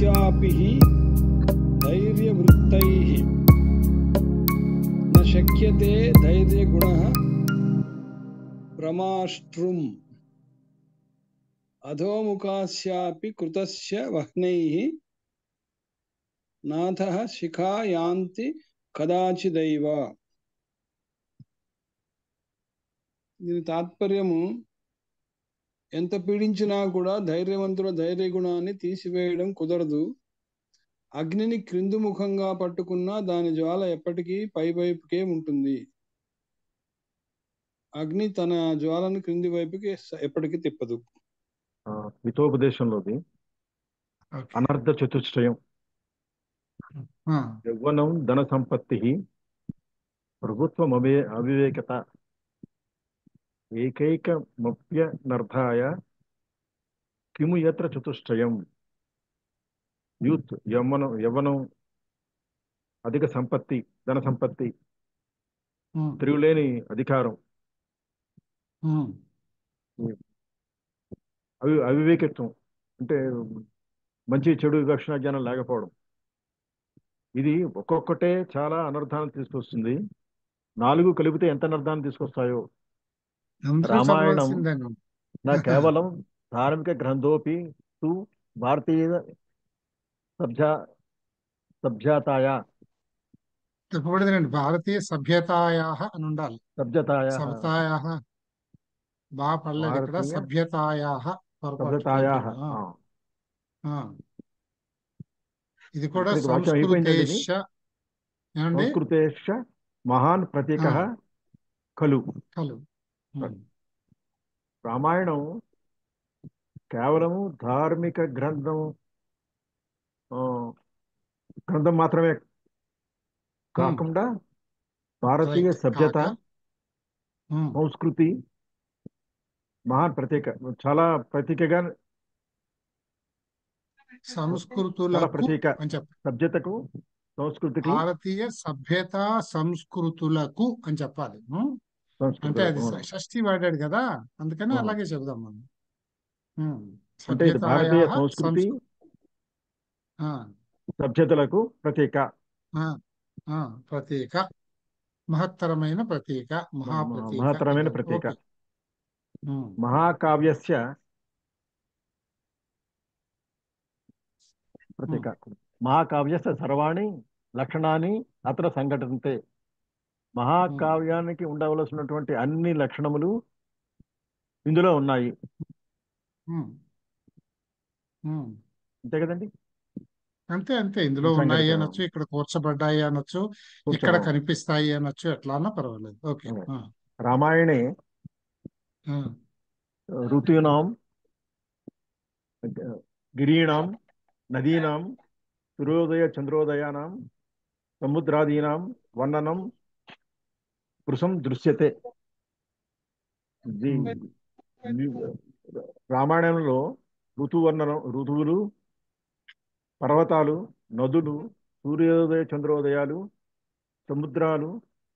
కస్యాపి ధైర్యవృత్తై న శక్యతే ధైర్యగుణ ప్రమాష్ట్రుం అధోముఖాస్యాపి కృతస్య వహ్నైః నాథః శిఖా యాంతి కదాచిదైవ దీని తాత్పర్యము ఎంత పీడించినా కూడా ధైర్యవంతుల ధైర్య గుణాన్ని తీసివేయడం కుదరదు అగ్నిని క్రింది ముఖంగా పట్టుకున్నా దాని జ్వాల ఎప్పటికీ పై వైపుకే ఉంటుంది అగ్ని తన జ్వాలను క్రింది వైపుకి స- ఎప్పటికీ తిప్పదు ఆ, హితోపదేశంలోది ఓకే అనర్థ చతుష్టయం ఆ, యౌవనం ధన సంపత్తి ప్రభుత్వం అవే అవివేకత ఏకైకమప్యనర్థాయ కిము యత్ర చతుష్టయం యూత్ యవ్వనం యవ్వనం అధిక సంపత్తి ధన సంపత్తి ఉమ్, తిరుగులేని అధికారం ఉమ్, అవి అవివేకత్వం అంటే మంచి చెడు వివక్షణ జ్ఞానం లేకపోవడం ఇది ఒక్కొక్కటే చాలా అనర్థాన్ని తీసుకొస్తుంది నాలుగు కలిపితే ఎంత అనర్థాన్ని తీసుకొస్తాయో అందరూ రామాయణం చదవాల్సిందేను. నా కేవలం ధార్మిక గ్రంథోపి తు భారతీయ సభ్యా సభ్యతాయ చెప్పబడిందండి భారతీయ సభ్యతాయా అని ఉండాలి సభ్యతాయ సభ్యతాయా బాగా పడలేదు ఇక్కడ భారతీయ సభ్యతాయా సభ్యతాయ ఇది కూడా ఇక్కడికి వాక్యం అయిపోయిందండి ఇది? సంస్కృతేశ ఏమండి సంస్కృతేష మహాన్ ప్రతీక ఆ. ఖలు కలు ఉమ్, రామాయణం కేవలము ధార్మిక గ్రంథం ఆ, గ్రంథం మాత్రమే కాకుండా భారతీయ రైట్ సభ్యత కాక ఉమ్, సంస్కృతి మహాన్ ప్రత్యేక చాలా ప్రతీకగా చాలా సంస్కృతులకు ప్రతీక అని చెప్ప సభ్యతకు సంస్కృతికి భారతీయ సభ్యత సంస్కృతులకు అని చెప్పాలి ఉమ్, అంటే సంస్కృతి అది ష- షష్ఠి వాడాడు కదా అందుకని ఆ. అలాగే చెబుదాం మనం ఉమ్, అంటే ఇది భారతీయ సభ్యతాయాః సంస్కృతి సంస్కృ- ఆ, సభ్యతలకు ప్రతీక ఆ, ఆ, ప్రతీక మహత్తరమైన ప్రతీక మహాప్రతీక మహత్తరమైన ఇది. ప్రతీక ఓకే. ఉమ్, మహాకావ్యస్య ప్రతీక మహాకావ్యస్య సర్వాణి లక్షణాన్ని అత్ర సంఘటంతే మహాకావ్యానికి ఉండవలసినటువంటి అన్ని లక్షణములు ఇందులో ఉన్నాయి ఉమ్, ఉమ్. అంతే కదండి అంతే అంతే ఇందులో సంగతి ఉన్నాయి కదా. అనొచ్చు ఇక్కడ కూర్చబడ్డాయి అనొచ్చు ఇక్కడ కూర్చోవడం. కనిపిస్తాయి అనొచ్చు ఎట్లా అన్నా పర్వాలేదు ఓకే ఓకే. ఆ, రామాయణే ఆ, ఋతూనాం గిరీణాం నదీనాం సూర్యోదయ చంద్రోదయానాం సముద్రాదీనాం వర్ణనం కృషం దృశ్యతే ఇది- ఇది రామాయణంలో ఋతువర్ణనం ఋతువులు పర్వతాలు నదులు సూర్యోదయ చంద్రోదయాలు సముద్రాలు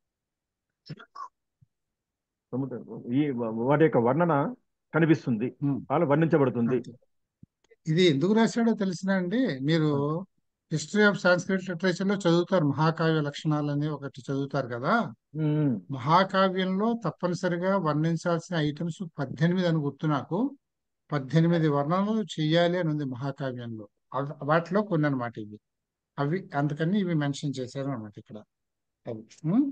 సముద్ర ఈ వాటి యొక్క వర్ణన కనిపిస్తుంది ఉమ్. వాళ్ళు వర్ణించబడుతుంది అంతే. ఇది ఎందుకు రాశాడో తెలిసిన అండి మీరు హిస్టరీ ఆఫ్ సాంస్క్రిట్ లిటరేచర్ లో చదువుతారు మహాకావ్య లక్షణాలు అని ఒకటి చదువుతారు కదా ఉమ్, మహాకావ్యంలో తప్పనిసరిగా వర్ణించాల్సిన ఐటమ్స్ పద్దెనిమిది అని గుర్తు నాకు పద్దెనిమిది వర్ణనలు చెయ్యాలి అని ఉంది మహాకావ్యంలో అవ్- వాటిలో కొన్ని అనమాట ఇవి అవి అందుకని ఇవి మెన్షన్ చేశారు అనమాట ఇక్కడ అవి ఉమ్?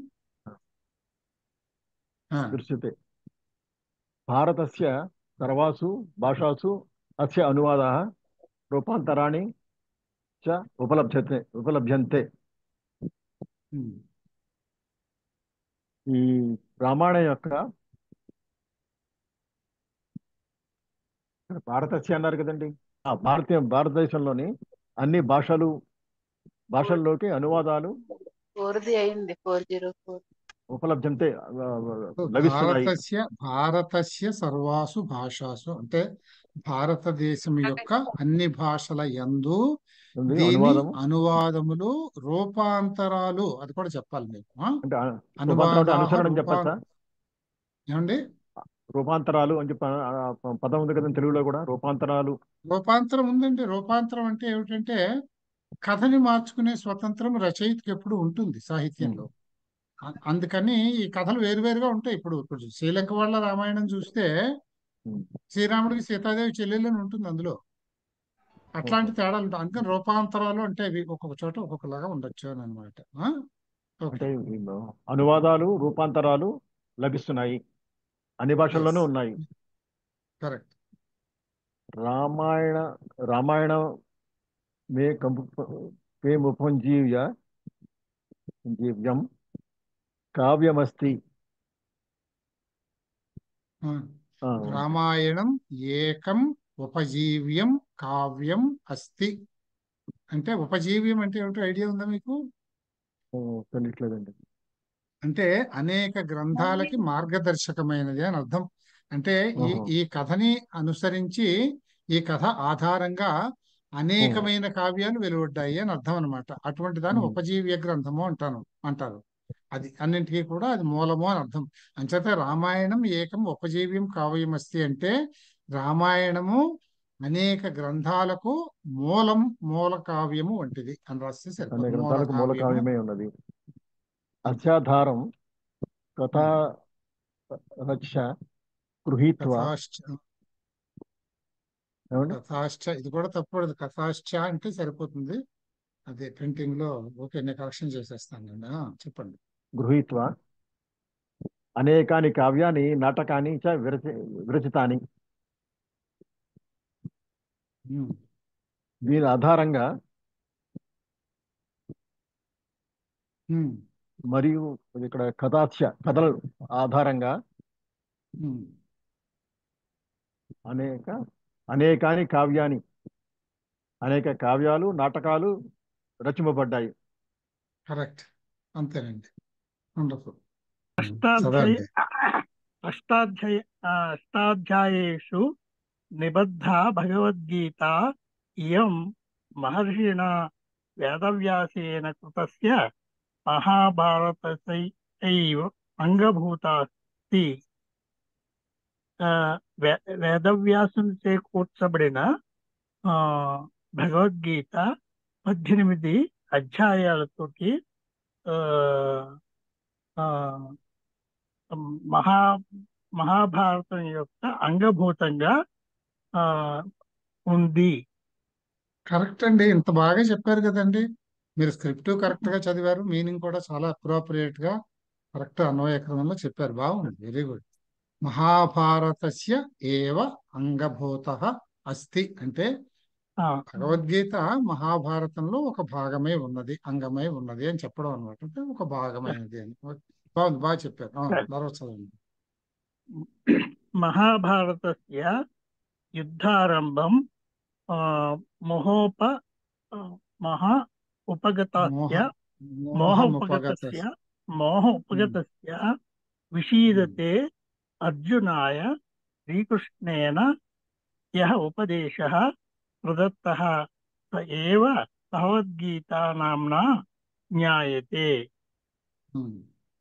ఆ, దృశ్యతే భారతస్య సర్వాసు భాషాసు అస్య అనువాదాः రూపాంతరాణి చ ఉపలభ్యతే ఉపలభ్యంతే ఉమ్, ఈ రామాయణం యొక్క ఇక్కడ భారతస్య అన్నారు కదండి ఆ భారతీయ భారతదేశంలోని అన్ని భాషలు భాషల్లోకి అనువాదాలు ఫోర్ది అయింది ఫోర్ జీరో ఫోర్ ఉపలభ్యంతే ఆ, లభిస్తున్నాయి భారతస్య భారతస్య సర్వాసు భాషాసు అంటే భారతదేశం యొక్క అన్ని భాషల యందు ఉంది దీని అనువాదము అనువాదములు రూపాంతరాలు అది కూడా చెప్పాలి మీరు ఆ? అంటే ఆ- అనువాదాः రూపాంతరం అంటే అనుసరణ రూపా- చెప్పచ్చా ఏమండి రూపాంతరాలు అని చెప్పి ఆ, ఆ, పదం ఉంది కదా తెలుగులో కూడా రూపాంతరాలు రూపాంతరం ఉందండి రూపాంతరం అంటే ఏమిటంటే కథని మార్చుకునే స్వతంత్రం రచయితకి ఎప్పుడు ఉంటుంది సాహిత్యంలో అ- అందుకని ఈ కథలు వేరువేరుగా ఉంటాయి ఇప్పుడు ఇప్పుడు శ్రీలంక వాళ్ళ రామాయణం చూస్తే ఉమ్. శ్రీరాముడికి సీతాదేవి చెల్లెలు అని ఉంటుంది అందులో అట్లాంటి తేడాలు ఉంటాయి అందుకని రూపాంతరాలు అంటే అవి ఒక్కొక్క చోట ఒక్కొక్కలాగా ఉండొచ్చు అని అనమాట ఓకే అంటే ఈ అనువాదాలు రూపాంతరాలు లభిస్తున్నాయి అన్ని భాషల్లోనూ Yes. ఉన్నాయి కరెక్ట్ రామాయణ రామాయణ మే కంపు మే ముపంజీవ్య జీవ్యం కావ్యమస్తి ఆ, రామాయణం ఏకం ఉపజీవ్యం కావ్యం అస్తి అంటే ఉపజీవ్యం అంటే ఏమిటో ఐడియా ఉందా మీకు ఓ, తెలియట్లేదండి అంటే అనేక గ్రంథాలకి మార్గదర్శకమైనది అని అర్థం అంటే ఈ ఓహో. ఈ కథని అనుసరించి ఈ కథ ఆధారంగా అనేకమైన కావ్యాలు వెలువడ్డాయి అని అర్థం అనమాట అటువంటి దాన్ని ఉమ్. ఉపజీవ్య గ్రంథము అంటాను అంటారు అది అన్నింటికీ కూడా అది మూలము అని అర్థం అంచేత రామాయణం ఏకం ఉపజీవ్యం కావ్యం అస్తి అంటే రామాయణము అనేక గ్రంథాలకు మూలం మూల కావ్యము వంటిది అని రాస్తే అనే సరిపోతుంది మూల గ్రంథాలకు మూల కావ్యము కావ్యమే ఉన్నది అస్యాధారం కథా రక్ష గృహీత్వా కథాశ్చ ఏమండి కథాశ్చ ఇది కూడా తప్పకూడదు కథాశ్చ అంటే సరిపోతుంది అదే ప్రింటింగ్ లో ఓకే నేను కరెక్షన్ చేసేస్తానండి ఆ, చెప్పండి గృహీత్వా అనేకాని కావ్యాని నాటకాని చ విరచి విరచితాని ఉమ్, దీని ఆధారంగా ఉమ్, మరియు ఇక్కడ కథాక్ష కథల ఆధారంగా ఉమ్. అనేక అనేకాని కావ్యాని అనేక కావ్యాలు నాటకాలు రచింపబడ్డాయి కరెక్ట్ అంతేనండి వండర్ఫుల్ అష్టాధ్యాయ చదవండి అష్టాధ్యాయ అష్టాధ్యాయేషు నిబద్ధ భగవద్గీత ఇయం మహర్షిణా వేదవ్యాసేన కృతస్య మహాభారతైవ అంగభూతాస్తి ఆ, వే- వేదవ్యాసునిచే కూర్చబడిన ఆ, భగవద్గీత పద్దెనిమిది అధ్యాయాలతోటి ఆ, ఆ, మహా మహాభారతం యొక్క అంగభూతంగా ఆ, ఉంది కరెక్ట్ అండి ఇంత బాగా చెప్పారు కదండి మీరు స్క్రిప్ట్ కరెక్ట్ గా చదివారు మీనింగ్ కూడా చాలా అప్రోప్రియేట్ గా కరెక్ట్ అన్వయ క్రమంలో చెప్పారు బాగుంది వెరీ గుడ్ మహాభారతస్య ఏవ అంగభూత అస్తి అంటే ఆ, భగవద్గీత మహాభారతంలో ఒక భాగమే ఉన్నది అంగమై ఉన్నది అని చెప్పడం అనమాట అంటే ఒక భాగమైనది అని బాగుంది బాగా చెప్పారు ఆ, తర్వాత చదవండి మహాభారతస్య యుద్ధారంభం ఆ, మోహోప ఆ, మహా ఉపగతస్య మోహ మోహ మోహముపగత ఉపగతస్య మోహ ఉపగతస్య విషీదతే అర్జునాయ శ్రీకృష్ణేన యः ఉపదేశः ప్రదత్తः స ఏవ భగవద్గీతా నామ్నా జ్ఞాయతే ఉమ్.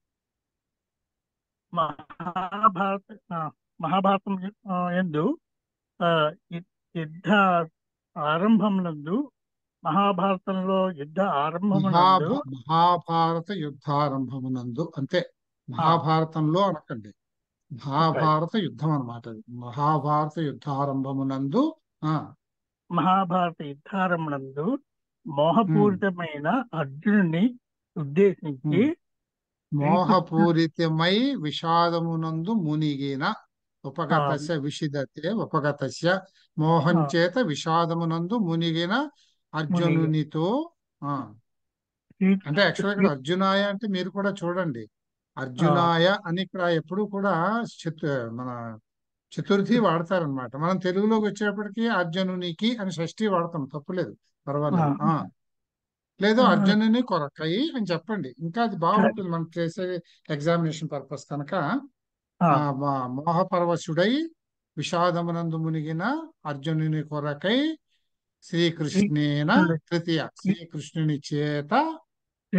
మహాభారత ఆ, మహాభారతం ఆ, యందు ఆ, యు- యుద్ధ ఆరంభం నందు మహాభారతంలో యుద్ధ ఆరంభమునందు మహాభా మహాభారత యుద్ధారంభమునందు అంతే మహాభారతంలో అనకండి మహాభారత యుద్ధం అన్నమాట అది మహాభారత యుద్ధారంభమునందు ఆ మహాభారత యుద్ధారంభందు మోహపూరితమైన అర్జునుని ఉద్దేశించి మోహపూరితమై విషాదమునందు మునిగిన ఉపగతస్య విషిదతే ఉపగతస్య మోహం ఆ. చేత విషాదమునందు మునిగిన అర్జునునితో ఆ శ్రీ- అంటే యాక్చువల్గా ఇక్కడ అర్జునాయ అంటే మీరు కూడా చూడండి అర్జునాయ అని ఇక్కడ ఎప్పుడు కూడా చతు మన చతుర్థి వాడతారనమాట మనం తెలుగులోకి వచ్చేటప్పటికి అర్జునునికి అని షష్ఠి వాడతాం తప్పులేదు పర్వాలేదు ఆ. ఆ లేదు ఆ. అర్జునుని కొరకై అని చెప్పండి ఇంకా అది బాగుంటుంది మనం చేసే ఎగ్జామినేషన్ పర్పస్ కనుక ఆ, ఆ మా- మోహపరవశుడై విషాదమునందు మునిగిన అర్జునుని కొరకై శ్రీకృష్ణేన శ్రీ- తృతీయ శ్రీకృష్ణుని చేత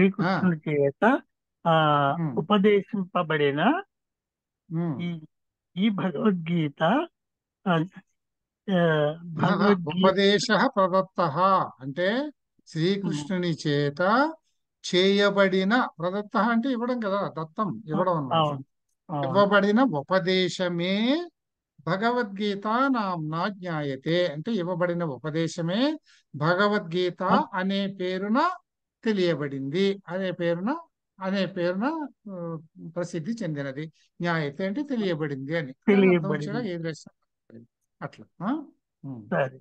శ్రీకృష్ణుని చేత ఆ ఉమ్. ఉపదేశింపబడిన ఉమ్, ఈ ఈ భగవద్గీత ఆ, ఆ, ఆహా, భగవద్గీత ఉపదేశ ప్రదత్త అంటే శ్రీకృష్ణుని చేత చేయబడిన ప్రదత్త అంటే ఇవ్వడం కదా దత్తం ఇవ్వడం అన్నమాట అవును అవును ఇవ్వబడిన ఉపదేశమే భగవద్గీత నామ్నా జ్ఞాయతే అంటే ఇవ్వబడిన ఉపదేశమే భగవద్గీత అనే పేరున తెలియబడింది అనే పేరున అనే పేరున ఆ, ప్రసిద్ధి చెందినది జ్ఞాయతే అంటే తెలియబడింది అని దాని అర్థం వచ్చేలా తెలియబడింది ఏది రాసినా అట్లా ఆ? ఉమ్. సరే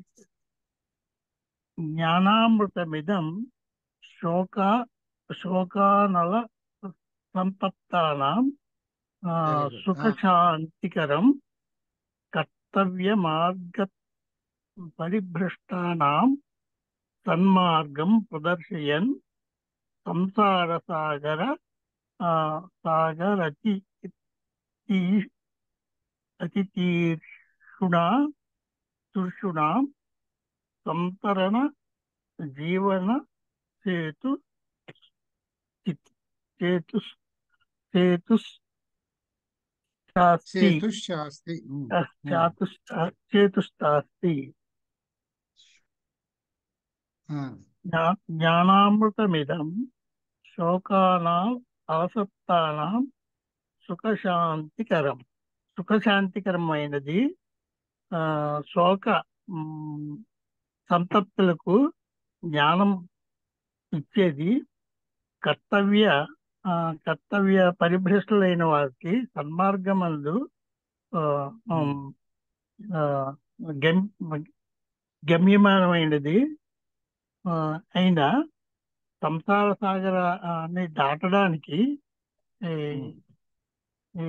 జ్ఞానామృతమిదం శోక శోకానల సంతప్తానాం ఆ, Very good. ఆ, సుఖశాంతికరం కర్తవ్య మార్గ పరిభ్రష్టానాం సన్మార్గం ప్రదర్శయన్ సంసార సాగర ఆ, సాగరతి తీ- అతితీర్షుణా తుర్షుణా సంతరణ జీవన సేతు చేతు చేతు శాస్తి సేతుశాస్తి ఉమ్, ఉమ్, చాతు చేతుస్తాస్తి ఆ, జ్ఞా- జ్ఞానామృతమిదం శోకానాం అలసత్తానాం సుఖశాంతికరం సుఖశాంతికరమైనది ఆ శోక మ్, సంతప్తులకు జ్ఞానం ఇచ్చేది కర్తవ్య ఆ, కర్తవ్య పరిభ్రష్టులైన వారికి సన్మార్గమందు ఆ, ఉమ్, ఆ, గమ్ గమ్యమానమైనది ఆ, అయినా సంసార సాగరాన్ని దాటడానికి ఈ ఉమ్. ఈ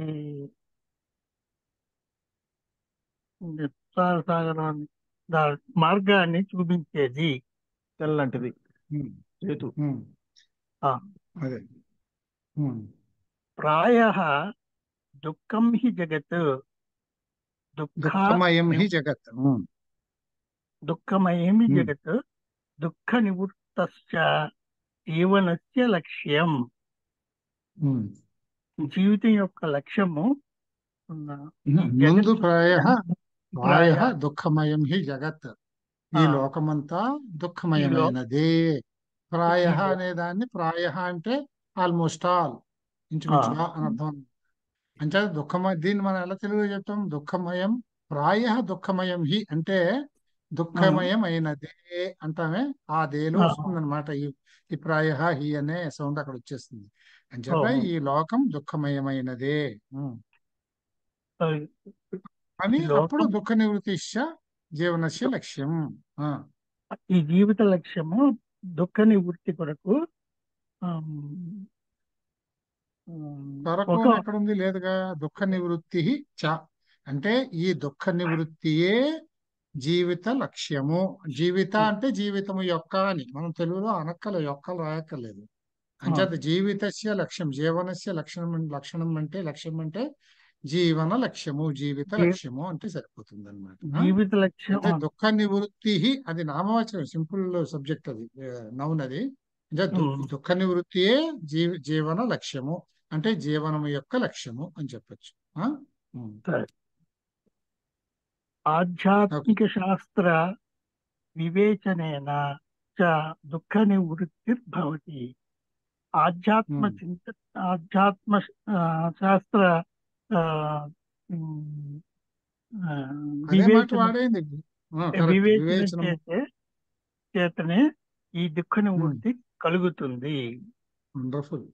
సంసార సాగరాన్ని దా- మార్గాన్ని చూపించేది తెల్లంటిది ఉమ్, చేతు ఉమ్, ఆ, అదే ఉమ్, ప్రాయ దుఃఖం హి జగత్ దుఃఖ దుఃఖమయం హి జగత్ ఉమ్, దుఃఖమయం హి ఉమ్, జగత్ దుఃఖ నివృత్తస్య జీవనస్య లక్ష్యం ఉమ్. జీవితం యొక్క లక్ష్యము ఉన్న ఈ ముందు జగత్ ప్రాయ ప్రాయ ప్రాయ దుఃఖమయం హి జగత్ ఈ ఆ, లోకమంతా ఈ లో దుఃఖమయమైనదే ప్రాయ ఈ లో అనే దాన్ని ప్రాయ అంటే ఆల్మోస్ట్ ఆల్ ఆ, ఇంచుమించుగా అని అర్థం అంటే దుఃఖమయ దీన్ని మనం ఎలా తెలుగులో చెప్తాం దుఃఖమయం ప్రాయ దుఃఖమయం హి అంటే ఆ, దుఃఖమయం అయినదే అంటామే ఆ దేలో ఆ, వస్తుంది అనమాట ఈ ఈ ప్రాయ హి అనే సౌండ్ అక్కడ వచ్చేస్తుంది అంచేత ఓహో. ఈ లోకం దుఃఖమయమైనదే ఉమ్. ఆ, అని ఈ అప్పుడు లోకం దుఃఖ నివృత్తిశ్చ జీవనస్య లక్ష్యం ఆ. ఈ జీవిత లక్ష్యము దుఃఖ నివృత్తి కొరకు ఆమ్, ఆమ్, కొరకు ఒక అని ఎక్కడ ఉంది లేదుగా దుఃఖ నివృత్తి చ అంటే ఈ దుఃఖ నివృత్తియే జీవిత లక్ష్యము జీవిత అంటే జీవితము యొక్క అని మనం తెలుగులో అనక్కల యొక్కలు రాయక్కర్లేదు ఆ, అంచేత జీవితస్య లక్ష్యం జీవనస్య లక్షణం లక్షణం అంటే లక్ష్యం అంటే జీవన లక్ష్యము జీవిత జీ- లక్ష్యము అంటే సరిపోతుంది అనమాట జీవిత లక్ష్యం అంటే ఆ, దుఃఖ నివృత్తి అది నామవాచకం సింపుల్ సబ్జెక్ట్ అది నౌన్ అది అంటే దు- ఉమ్, దుఃఖ నివృత్తియే జీవ జీవన లక్ష్యము అంటే జీవనము యొక్క లక్ష్యము అని చెప్పొచ్చు ఆ? ఉమ్. సరే. ఓకే ఆధ్యాత్మిక శాస్త్ర వివేచనేన చ దుఃఖ నివృత్తిర్భవతి ఆధ్యాత్మ ఉమ్. చింత ఆధ్యాత్మ ఆ, శాస్త్ర ఆ, ఉమ్, ఆ, అదే మాట వివేచన వాడైంది కరెక్ట్ వివేచన వివేచనము చేసే చేతనే ఈ దుఃఖ ఉమ్. నివృత్తి కలుగుతుంది వండర్ఫుల్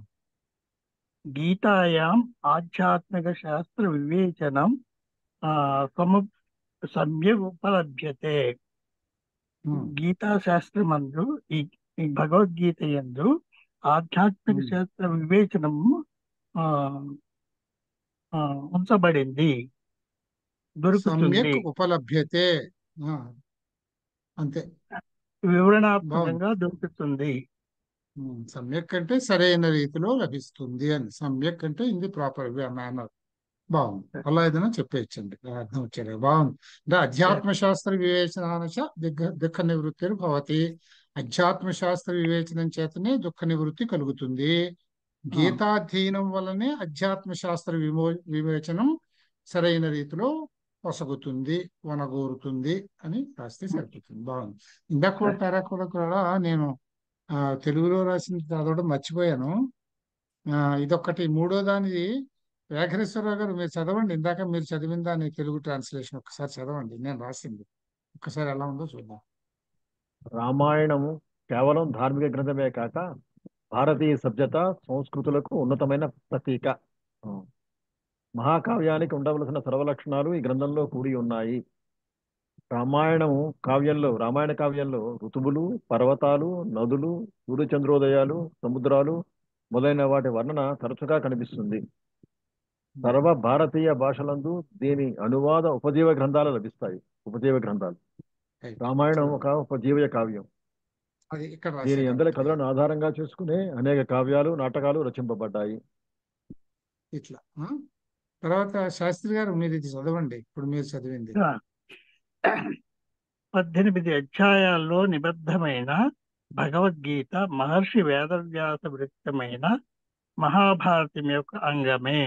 గీతాయాం ఆధ్యాత్మిక శాస్త్ర వివేచనం ఆ, సము సమ్యక్ ఉపలభ్యతే గీతా శాస్త్రమందు ఈ ఈ భగవద్గీత యందు ఆధ్యాత్మిక ఉమ్. శాస్త్ర వివేచనం ఆ, ఆ, ఉంచబడింది దొరుకుతుంది సమ్యక్ ఉపలభ్యతే ఆ, అంతే బాగుంది వివరణాత్మకంగా దొరుకుతుంది ఉమ్, సమ్యక్ అంటే సరైన రీతిలో లభిస్తుంది అని సమ్యక్ అంటే ఇది ప్రాపర్ మేనర్ బాగుంది అలా ఏదైనా చెప్పేయచ్చండి అర్థం వచ్చేది బాగుంది అంటే అధ్యాత్మ శాస్త్ర వివేచనానచ దిగ్గ దుఃఖ నివృత్తి భవతి అధ్యాత్మ శాస్త్ర వివేచనం చేతనే దుఃఖ నివృత్తి కలుగుతుంది ఆ, గీతాధ్యయనం వల్లనే అధ్యాత్మ శాస్త్ర విమో వివేచనం సరైన రీతిలో పొసగుతుంది వనగోరుతుంది అని రాస్తే సరిపోతుంది బాగుంది ఇందాక కూడా పేరాకుల కూడా నేను ఆ, తెలుగులో రాసింది చదవడం మర్చిపోయాను ఆ, ఇదొక్కటి మూడో దానిది వెంకటేశ్వరరావు గారు మీరు చదవండి ఇందాక మీరు చదివిన దాని తెలుగు ట్రాన్స్లేషన్ ఒకసారి చదవండి నేను రాసింది ఒక్కసారి ఎలా ఉందో చూద్దాం రామాయణము కేవలం ధార్మిక గ్రంథమే కాక భారతీయ సభ్యత సంస్కృతులకు ఉన్నతమైన ప్రతీక ఆ. మహాకావ్యానికి ఉండవలసిన సర్వలక్షణాలు ఈ గ్రంథంలో కూడి ఉన్నాయి రామాయణము కావ్యంలో రామాయణ కావ్యంలో ఋతువులు పర్వతాలు నదులు సూర్యచంద్రోదయాలు సముద్రాలు మొదలైన వాటి వర్ణన తరచుగా కనిపిస్తుంది సర్వ భారతీయ భాషలందు దీని అనువాద ఉపజీవ గ్రంథాలు లభిస్తాయి ఉపజీవ గ్రంథాలు Right. రామాయణం ఒక ఉపజీవయ కావ్యం అది ఇక్కడ దీని రాశాను అందరి కాబట్టి కథలను ఆధారంగా చేసుకునే అనేక కావ్యాలు నాటకాలు రచింపబడ్డాయి ఇట్లా ఆ? తర్వాత శాస్త్రి గారు మీరు ఇది చదవండి ఇప్పుడు మీరు చదివింది పద్దెనిమిది అధ్యాయాల్లో నిబద్ధమైన భగవద్గీత మహర్షి వేదవ్యాస వృత్తమైన మహాభారతం యొక్క అంగమే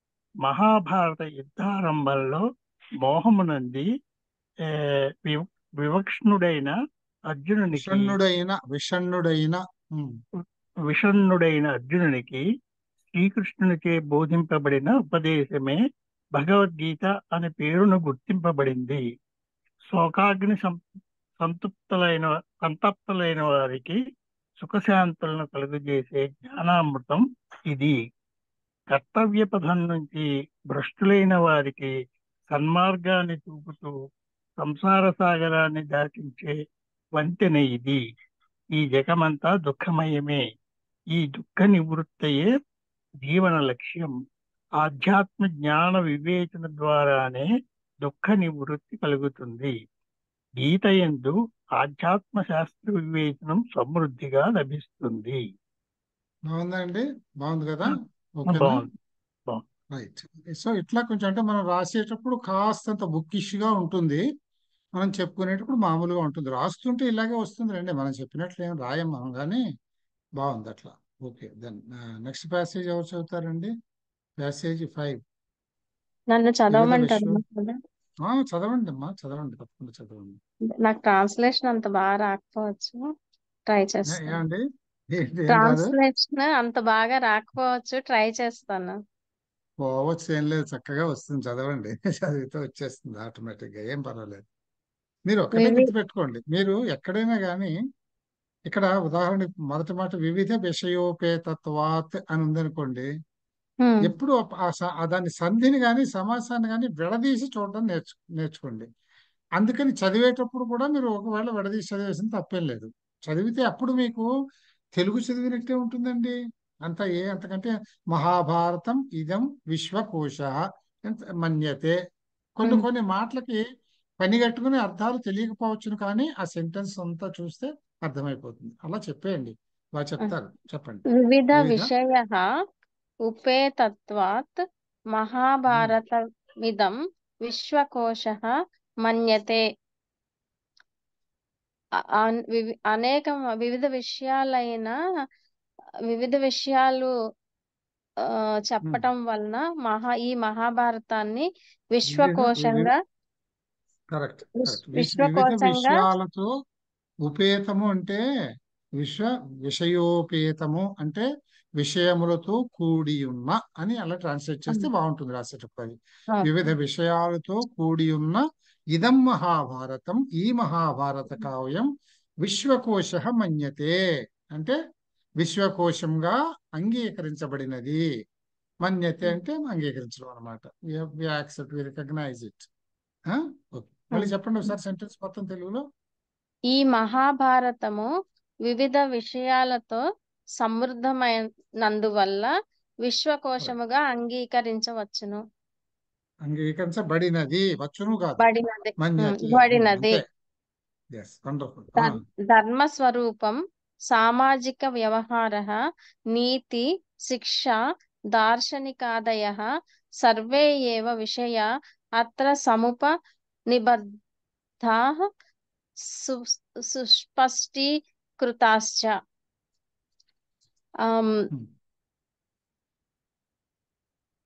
మహాభారత యుద్ధారంభంలో మోహమునంది ఏ, వివ- వివక్షణుడైన అర్జునునికి విషణ్ణుడైన విషణ్ణుడైన ఉమ్, విషణ్ణుడైన అర్జునునికి శ్రీకృష్ణునిచే బోధింపబడిన ఉపదేశమే భగవద్గీత అనే పేరును గుర్తింపబడింది శోకాగ్ని సం సంతృప్తులైన సంతప్తులైన వారికి సుఖశాంతులను కలుగజేసే జ్ఞానామృతం ఇది కర్తవ్య పథం నుంచి భ్రష్టులైన వారికి సన్మార్గాన్ని చూపుతూ సంసార సాగరాన్ని దాటించే వంతెన ఇది ఈ జగమంతా దుఃఖమయమే ఈ దుఃఖ నివృత్తయే జీవన లక్ష్యం ఆధ్యాత్మ జ్ఞాన వివేచన ద్వారానే దుఃఖ నివృత్తి కలుగుతుంది గీత యందు ఆధ్యాత్మ శాస్త్ర వివేచనం సమృద్ధిగా లభిస్తుంది బాగుందండి బాగుంది కదా ఓకేనా బాగుంది రైట్ సో ఇట్లా కొంచెం అంటే మనం రాసేటప్పుడు కాస్తంత బుక్కిష్ గా ఉంటుంది మనం చెప్పుకునేటప్పుడు మామూలుగా ఉంటుంది రాస్తుంటే ఇలాగే వస్తుంది రండి మనం చెప్పినట్లు ఏం రాయం మనం కానీ బాగుంది అట్లా ఓకే దెన్ నెక్స్ట్ ప్యాసేజ్ ఎవరు చదువుతారండి ప్యాసేజ్ ఫైవ్ నన్ను చదవమంటారు విశ్వం- చదవండి అమ్మా చదవండి తప్పకుండా చదవండి నాకు ట్రాన్స్లేషన్ అంత బాగా రాకపోవచ్చు ట్రై ఏ- చేస్తాను ఏమండి ఏంటి ఏం కాదు ట్రాన్స్లేషన్ అంత బాగా రాకపోవచ్చు ట్రై చేస్తాను పోవచ్చు ఏం లేదు చక్కగా వస్తుంది చదవండి చదివితే వచ్చేస్తుంది ఆటోమేటిక్ గా ఏం పర్వాలేదు మీరు ఒక్కటే వివి గుర్తుపెట్టుకోండి మీరు ఎక్కడైనా కానీ ఇక్కడ ఉదాహరణ మొదటి మాట వివిధ విషయోపేతత్వాత్ అని ఉందనుకోండి హ్మ్, ఎప్పుడు ఆ స- ఆ దాని సంధిని కానీ సమాసాన్ని కానీ విడదీసి చూడడం నేర్చు నేర్చుకోండి అందుకని చదివేటప్పుడు కూడా మీరు ఒకవేళ విడదీసి చదివేసిన తప్పేం లేదు చదివితే అప్పుడు మీకు తెలుగు చదివినట్టే ఉంటుందండి అంత ఏ అంతకంటే మహాభారతం ఇదం విశ్వకోశ ఎంత మన్యతే కొన్ని హ్మ్. కొన్ని మాటలకి పని కట్టుకుని అర్థాలు తెలియకపోవచ్చును కానీ ఆ సెంటెన్స్ అంతా చూస్తే అర్థమైపోతుంది అలా చెప్పేయండి బాగా చెప్తారు చెప్పండి వివిధ వివిధ విషయ ఉపేతత్వాత్ ఉమ్, మహాభారతమిదం విశ్వకోశ మన్యతే అ- అన్- వివి- అనేక వివిధ విషయాలైన వివిధ విషయాలు ఆ, ఉమ్. చెప్పటం వలన మహా ఈ మహాభారతాన్ని వివిధ వివి విశ్వకోశంగా కరెక్ట్ విశ్- కరెక్ట్ విశ్ వివిధ విశ్వకోశంగా విషయాలతో ఉపేతము అంటే విశ్వ విషయోపేతము అంటే విషయములతో కూడి ఉన్న అని అలా ట్రాన్స్లేట్ చేస్తే బాగుంటుంది రాసేటప్పుడు అది వివిధ ఓకే విషయాలతో కూడి ఉన్న ఇదం మహాభారతం ఈ మహాభారత కావ్యం విశ్వకోశ మన్యతే అంటే విశ్వకోశంగా అంగీకరించబడినది మన్యతే అంటే అంగీకరించడం అనమాట we accept we recognise it మళ్ళీ చెప్పండి ఒకసారి సెంటెన్స్ మొత్తం తెలుగులో ఈ మహాభారతము వివిధ విషయాలతో సమృద్ధమైనందువల్ల కరెక్ట్ విశ్వకోశముగా అంగీకరించవచ్చును అంగీకరించబడినది వచ్చును కాదు బడినది ఉమ్, మన్యతే ఉమ్, బడినది అంతే ఎస్ వండర్ఫుల్ ధర్- ధర్మస్వరూపం సామాజిక వ్యవహార నీతి శిక్ష దార్శనికాదయ సర్వే ఏవ విషయ అత్ర సముప నిబద్ధాః సు సుస్పష్టీకృతాశ్చ ఆమ్,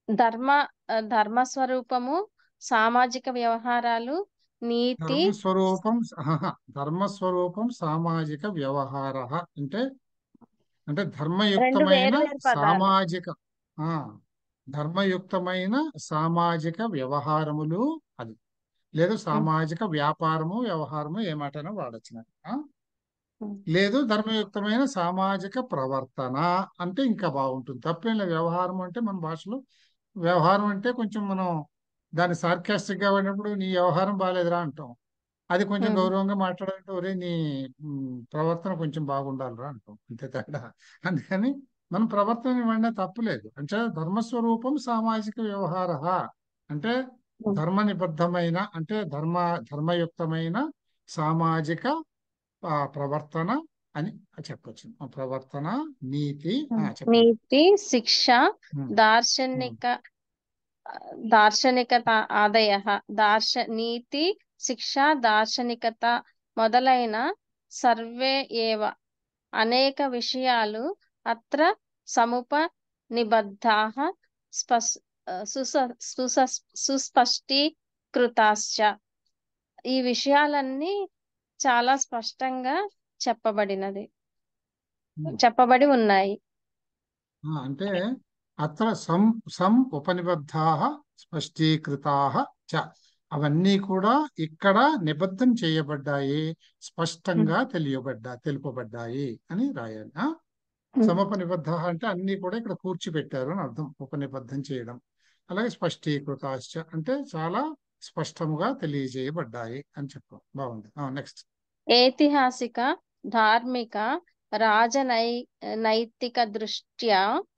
ధర్మ ఆ, ధర్మ స్వరూపము సామాజిక వ్యవహారాలు నీతి ధర్మస్వరూపం ఆహా, ధర్మస్వరూపం సామాజిక వ్యవహార అంటే అంటే రెండు ధర్మయుక్తమైన వేరు వేరు పదాలు సామాజిక ఆ ధర్మయుక్తమైన సామాజిక వ్యవహారములు అది లేదు ఉమ్, సామాజిక వ్యాపారము వ్యవహారము ఏ మాటైనా వాడచ్చు ఆ? ఉమ్, లేదు ధర్మయుక్తమైన సామాజిక ప్రవర్తన అంటే ఇంకా బాగుంటుంది తప్పేం లేదు వ్యవహారం అంటే మన భాషలో వ్యవహారం అంటే కొంచెం మనం దాన్ని సార్కాస్టిక్ గా వాడినప్పుడు నీ వ్యవహారం బాగాలేదురా అంటాం అది కొంచెం ఉమ్, గౌరవంగా మాట్లాడాలంటే ఒరే నీ మ్, ప్రవర్తన కొంచెం బాగుండాలిరా అంటాం అంతే తేడా అందుకని మన ప్రవర్తన వాడినా తప్పులేదు అంటే ధర్మస్వరూపం సామాజిక వ్యవహార అంటే ఉమ్. ధర్మ నిబద్ధమైన అంటే ధర్మ ధర్మయుక్తమైన సామాజిక ఆ, ప్రవర్తన అని చెప్పొచ్చు ఆ ప్రవర్తన నీతి ఆ, ఉమ్. చెప్పండి నీతి శిక్ష ఉమ్, ఉమ్. దార్శనిక దార్శనికత ఆదయ దార్శ నీతి శిక్ష దార్శనికత మొదలైన సర్వే ఏవ అనేక విషయాలు అత్ర సముప నిబద్ధాః స్పస్ సుస సుస సుస్పష్టీకృతాశ్చ ఈ విషయాలన్నీ చాలా స్పష్టంగా చెప్పబడినది ఉమ్. చెప్పబడి ఉన్నాయి ఆ, అంటే అత్ర సం సం ఉపనిబద్ధాః స్పష్టీకృతాః చ అవన్నీ కూడా ఇక్కడ నిబద్ధం చేయబడ్డాయి ఉమ్, స్పష్టంగా తెలియబడ్డా తెలుపబడ్డాయి అని రాయాలి ఆ ఉమ్, సమపనిబద్ధ అంటే అన్ని కూడా ఇక్కడ కూర్చిపెట్టారు అని అర్థం ఉపనిబద్ధం చేయడం అలాగే స్పష్టీకృతాశ్చ అంటే చాలా స్పష్టముగా తెలియజేయబడ్డాయి అని చెప్పాం బాగుంది నెక్స్ట్ ఐతిహాసిక ధార్మిక రాజనై నైతిక దృష్ట్యా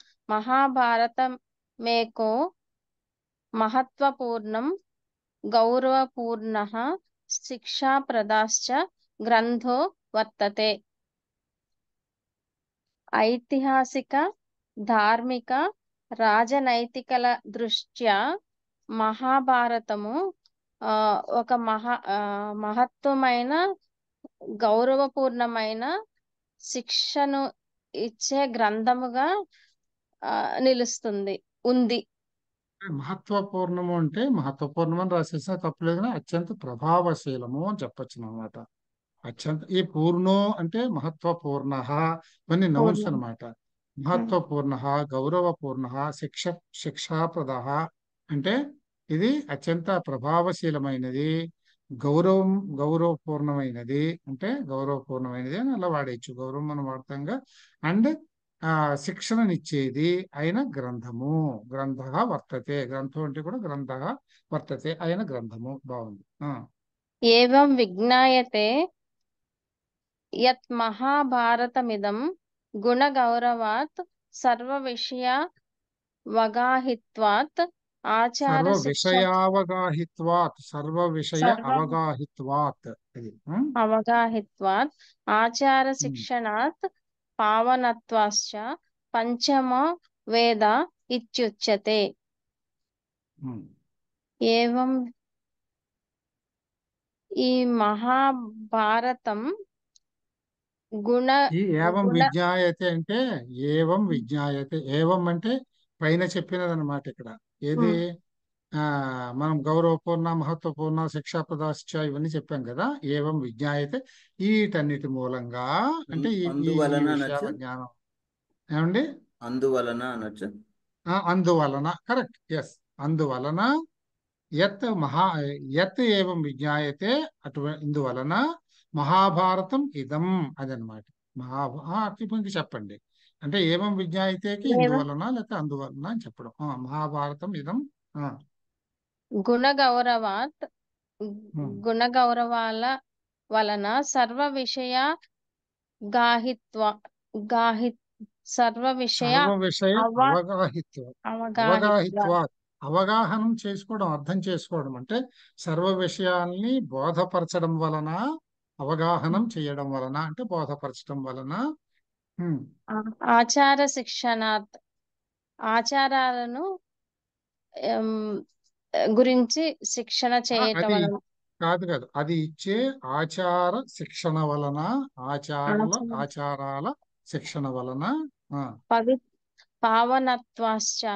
మహాభారతమేకో మహత్వపూర్ణం గౌరవపూర్ణః శిక్షాప్రదాశ్చ గ్రంథో వర్తతే ఐతిహాసిక ధార్మిక రాజనైతికల దృష్ట్యా మహాభారతము ఆ, ఒక మహా ఆ, మహత్వమైన గౌరవపూర్ణమైన శిక్షను ఇచ్చే గ్రంథముగా ఆ, నిలుస్తుంది ఉంది మహత్వపూర్ణము అంటే మహత్వపూర్ణం అని రాసేసిన తప్పులేదు కానీ అత్యంత ప్రభావశీలము అని చెప్పొచ్చు అనమాట అత్యంత ఈ పూర్ణో అంటే మహత్వపూర్ణ ఇవన్నీ నౌన్స్ పూర్ణం అనమాట మహత్వపూర్ణ గౌరవపూర్ణ శిక్ష శిక్షాప్రద అంటే ఇది అత్యంత ప్రభావశీలమైనది గౌరవం గౌరవపూర్ణమైనది అంటే గౌరవపూర్ణమైనది అని అలా వాడేయచ్చు గౌరవం మనం వాడతాంగా అండ్ ఆ శిక్షణనిచ్చేది అయిన గ్రంథము గ్రంథ వర్తతే గ్రంథం అంటే కూడా గ్రంథ వర్తతే అయిన గ్రంథము బాగుంది ఆ ఏవం విజ్ఞాయతే యత్ మహాభారతమిదం గుణగౌరవాత్ సర్వవిషయావగాహిత్వాత్ ఆచార సర్వ శిక్ష విషయావగాహిత్వాత్ సర్వ విషయ సర్వ అవగాహిత్వాత్ ఇది ఉమ్, అవగాహిత్వాత్ ఆచార ఉమ్, శిక్షణాత్ పావనత్వాశ్చ పంచమో వేద ఇత్యుచ్యతే ఉమ్. ఏవం ఈ మహాభారతం గుణ ఈ ఏవం గుణ విజ్ఞాయతే అంటే ఏవం విజ్ఞాయతే ఏవం అంటే పైన చెప్పినది అనమాట ఇక్కడ ఏది ఉమ్, ఆ మనం గౌరవపూర్ణ మహత్వపూర్ణ శిక్షాప్రదాశ్చ ఇవన్నీ చెప్పాం కదా ఏవం విజ్ఞాయతే వీటన్నిటి మూలంగా అంటే ఈ ఈ ఈ అందువలన విషయాల అనొచ్చు జ్ఞానం ఏమండి అందువలన అనొచ్చు ఆ, అందువలన కరెక్ట్ ఎస్ అందువలన యత్ మహా యత్ ఏవం విజ్ఞాయతే అటు ఇందువలన మహాభారతం ఇదం అదనమాట మహా ఆ, ఇప్పుడు ఇంక చెప్పండి అంటే ఏవం విజ్ఞాయితేకి ఏవం ఇందువలన లేకపోతే అందువలన అని చెప్పడం ఆ, మహాభారతం ఇదం ఆ, గుణగౌరవాత్ ఉమ్. గుణగౌరవాల వలన సర్వ విషయ గాహిత్వ గాహి సర్వ విషయ సర్వ విషయ అవ అవగాహిత్వ అవగాహిత్వ అవగాహిత్వ అవగాహనం చేసుకోవడం అర్థం చేసుకోవడం అంటే సర్వ విషయాల్ని బోధపరచడం వలన అవగాహనం చేయడం వలన అంటే బోధపరచడం వలన ఉమ్, ఆ- ఆచార శిక్షణాత్ ఆచారాలను ఎం, గురించి శిక్షణ ఆ, చేయటం అది వలన కాదు కాదు అది ఇచ్చే ఆచార శిక్షణ వలన ఆచారాల ఆచార ఆచారాల శిక్షణ వలన ఆ, పవి పావనత్వాశ్చ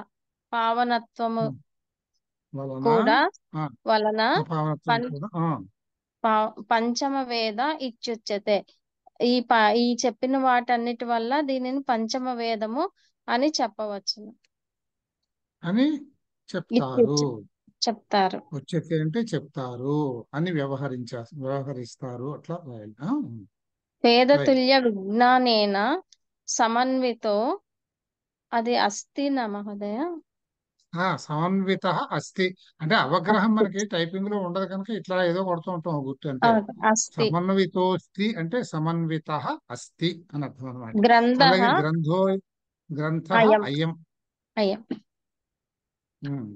పావనత్వము ఉమ్. వలన కూడా ఆ, వలన అపావనత్వం పం కూడా ఆ, పా- పంచమ వేద ఇత్యుచ్యతే ఈ ప ఈ చెప్పిన వాటన్నిటి వల్ల దీనిని పంచమ వేదము అని చెప్పవచ్చును అని చెప్తారు ఇత్యుచ్య చెప్తారు వచ్చేది అంటే చెప్తారు అని వ్యవహరించా వ్యవహరిస్తారు అట్లా రాయాలి ఆ, ఉమ్. రైట్ వేదతుల్య విజ్ఞానేన సమన్వితో అది అస్తి నా మహోదయ ఆ సమన్విత అస్థి అంటే అవగ్రహం అస్తి మనకి టైపింగ్ లో ఉండదు కనుక ఇట్లా ఏదో కొడుతూ ఉంటాం గుర్తు అంటే ఆ, అస్తి సమన్వితోస్తి అంటే సమన్విత అస్తి అని అర్థం అనమాట గ్రంథ అలాగే గ్రంథో గ్రంథ అయం అయం అయం ఉమ్,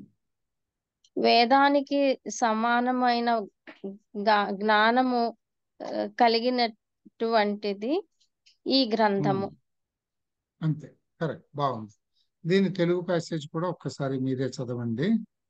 వేదానికి సమానమైన గా- జ్ఞానము ఆ, కలిగినటువంటిది ఈ గ్రంథము ఉమ్, అంతే కరెక్ట్ బాగుంది దీని తెలుగు ప్యాసేజ్ కూడా ఒక్కసారి మీరే చదవండి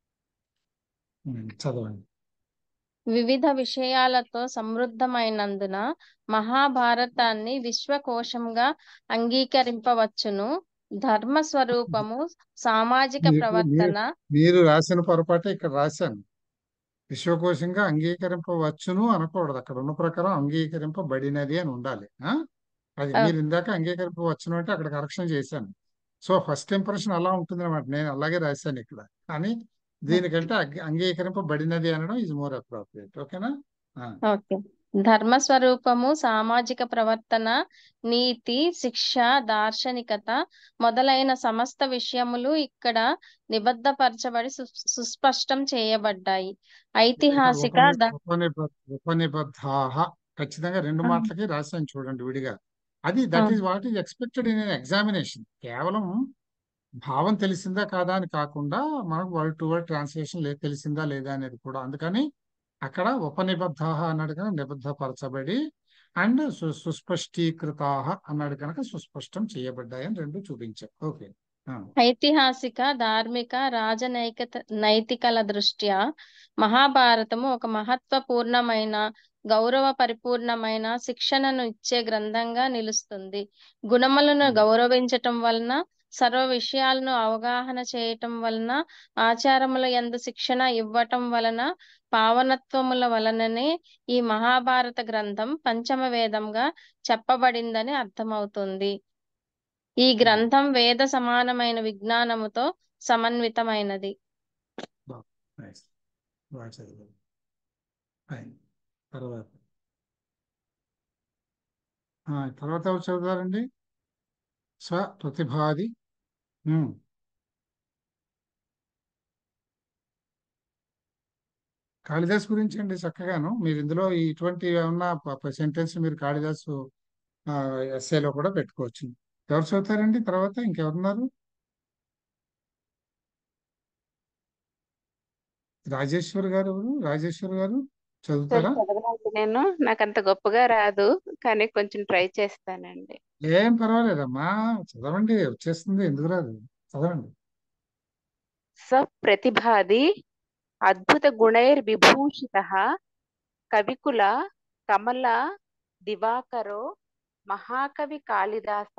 ఉమ్, చదవండి వివిధ విషయాలతో సమృద్ధమైనందున మహాభారతాన్ని విశ్వకోశంగా అంగీకరింపవచ్చును ధర్మ స్వరూపము సామాజిక మీకు మీరు ప్రవర్తన మీరు రాసిన పొరపాటే ఇక్కడ రాశాను విశ్వకోశంగా అంగీకరింపవచ్చును అనకూడదు అక్కడ ఉన్న ప్రకారం అంగీకరింపబడినది అని ఉండాలి ఆ అది ఆ, మీరు ఇందాక అంగీకరింపవచ్చును అంటే అక్కడ కరెక్షన్ చేశాను సో ఫస్ట్ ఇంప్రెషన్ అలా ఉంటుంది అనమాట నేను అలాగే రాశాను ఇక్కడ కానీ దీనికంటే అంగీ- అంగీకరింపబడినది అనడం ఈజ్ మోర్ అప్రోప్రియేట్ ఓకేనా ఆ, ఓకే ధర్మ స్వరూపము సామాజిక ప్రవర్తన నీతి శిక్ష దార్శనికత మొదలైన సమస్త విషయములు ఇక్కడ నిబద్ధపరచబడి సు- సుస్పష్టం చేయబడ్డాయి ఇక్కడ ఐతిహాసిక ఉపని ద ఉపనిబ ఉపనిబద్ధాహ ఖచ్చితంగా రెండు ఆ, మాటలకి రాశాను చూడండి విడిగా అది that is what is expected in examination కేవలం భావం తెలిసిందా కాదా అని కాకుండా మనకు వర్డ్ టు వర్డ్ ట్రాన్స్లేషన్ లేదు తెలిసిందా లేదా అనేది కూడా అందుకని అక్కడ ఉపనిబద్ధాహ అన్నాడు కనుక నిబద్ధపరచబడి అండ్ సు సుస్పష్టీకృతాహ అన్నాడు కనుక సుస్పష్టం చేయబడ్డాయి అని రెండు చూపించాం ఓకే ఐతిహాసిక ధార్మిక రాజనైతిక నైతికల దృష్ట్యా మహాభారతము ఒక మహత్వపూర్ణమైన గౌరవ పరిపూర్ణమైన శిక్షణను ఇచ్చే గ్రంథంగా నిలుస్తుంది గుణములను గౌరవించటం వలన సర్వ విషయాలను అవగాహన చేయటం వలన ఆచారముల యందు శిక్షణ ఇవ్వటం వలన పావనత్వముల వలననే ఈ మహాభారత గ్రంథం పంచమ వేదంగా చెప్పబడిందని అర్థమవుతుంది ఈ గ్రంథం వేద సమానమైన విజ్ఞానముతో సమన్వితమైనది నైస్ బాగా చదివారు ఫైన్ తర్వాత ఆ, తర్వాత ఎవరు చదువుతారండి స్వ ప్రతిభాది ఉమ్. కాళిదాస్ గురించి అండి చక్కగాను మీరు ఇందులో ఇటువంటి ఏమన్నా సెంటెన్స్ మీరు కాళిదాసు ఎస్ఏలో కూడా పెట్టుకోవచ్చు ఎవరు చదువుతారండి తర్వాత ఇంకెవరున్నారు రాజేశ్వర్ గారు ఎవరు రాజేశ్వర్ గారు సార్ చదువుతారా చదవాలంటే నేను నాకు అంత గొప్పగా రాదు కానీ కొంచెం ట్రై చేస్తానండి ఏం పర్వాలేదమ్మా చదవండి వచ్చేస్తుంది ఎందుకు రాదు చదవండి సప్రతిభాది అద్భుత గుణైర్ విభూషిత కవికుల కమల దివాకరో మహాకవి కాళిదాస